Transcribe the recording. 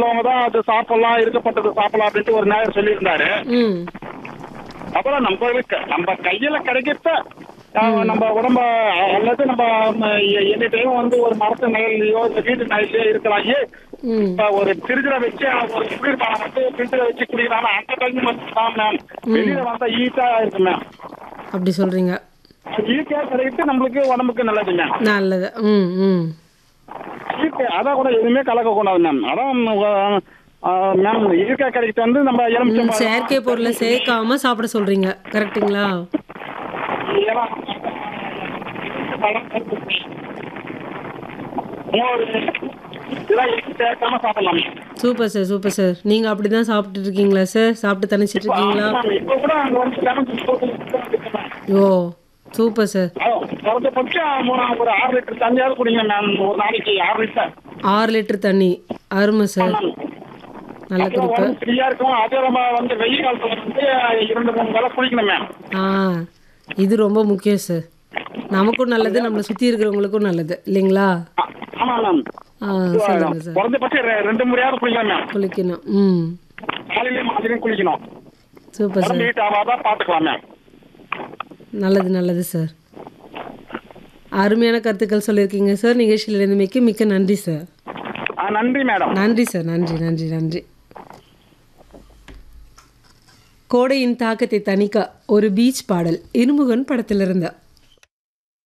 உள்ளவங்க தான் அது சாப்பிடலாம் இருக்கப்பட்டது சாப்பிடலாம் அப்படின்ட்டு ஒரு நேரம் சொல்லியிருந்தாரு ம் அப்புறம் நம்மளுக்கு நம்ம கையில கிடைக்கிறத அஹ், நம்ம உடம்ப அல்லது நம்ம எனி டைம் வந்து ஒரு மரத்து நிழல்லையோ இந்த வீட்டு நிழல்லையோ இருக்கலாம் ஏன் ம் இப்ப ஒரு ஃப்ரிட்ஜ்ல வச்சு ஒரு குளிர்பானம் வந்து ஃப்ரிட்ஜ்ல வச்சு குடிக்கிறாங்க அந்த டைம் மட்டும் தான் மேம் வெளியில வந்தா ஈட்டா இருக்கு மேம் அப்படி சொல்கிறீங்க ஈட்டியா கிடைக்கிறது நம்மளுக்கு உடம்புக்கு நல்லது மேம் நல்லது ம் ம் ஈட்டி அதான் கூட எதுவுமே கலக்கக்கூடாது மேம் அதான் அஹ், மேம் இயற்கை கிடைக்கிறது வந்து நம்ம ம், எலுமிச்சம்பழம் செயற்கை பொருளை சேர்க்காம சாப்பிட சொல்கிறீங்க கரெக்ட்டுங்களா இதெல்லாம் பழம், மோர் இதெல்லாம் எதுவும் சேர்க்காம சாப்பிடலாம் ma'am. Super sir super sir நீங்கள் அப்படி தான் சாப்பிட்டுட்டு இருக்கீங்களா சார் சாப்பிட்டு தனிச்சிட்டு இருக்கீங்களா ஆமா மேம். இப்ப கூட அங்க வந்து லெமன் ஜூஸ் போட்டு குடிக்கிறேன் மேம். ஓ சூப்பர் சார் அதான், குறைஞ்சபட்சம் மூணு ஒரு ஆறு லிட்டர் தண்ணியாவது குடிங்க மேம் ஒரு நாளைக்கு ஆறு லிட்டர் ஆறு லிட்டர் தண்ணி அருமை சார் நல்ல அப்புறம் குறிப்பு உடம்பு ஃப்ரீயா இருக்கும் அதே நம்ம வந்து வெயில் காலத்துல வந்து இரண்டு மூணு வேலை குளிக்கணும் மேம் ஆ இது ரொம்ப முக்கியம் சார் நமக்கும் நல்லது நம்மளை சுற்றி இருக்கிறவங்களுக்கும் நல்லது இல்லைங்களா ஆ, ஆமா மேம் ஆ சொல்லுங்க சார் குறைஞ்சபட்சம் ரெ- ரெண்டு முறையாவது குளிக்கணும் மேம் குளிக்கணும் ம் காலையிலயும் மாதிரியும் குளிக்கணும் சூப்பர் சார் உடம்பு ஹீட் ஆகாதான் பாத்துக்கலாம் மேம் நல்லது நல்லது சார் அருமையான கருத்துக்கள் சொல்லியிருக்கீங்க சார் நிகழ்ச்சியில் இருந்தமைக்கு மிக்க நன்றி சார் ஆ, நன்றி மேடம் நன்றி சார் நன்றி நன்றி நன்றி கோடையின் தாக்கத்தை தணிக்க ஒரு பீச் பாடல் இருமுகன் படத்திலிருந்து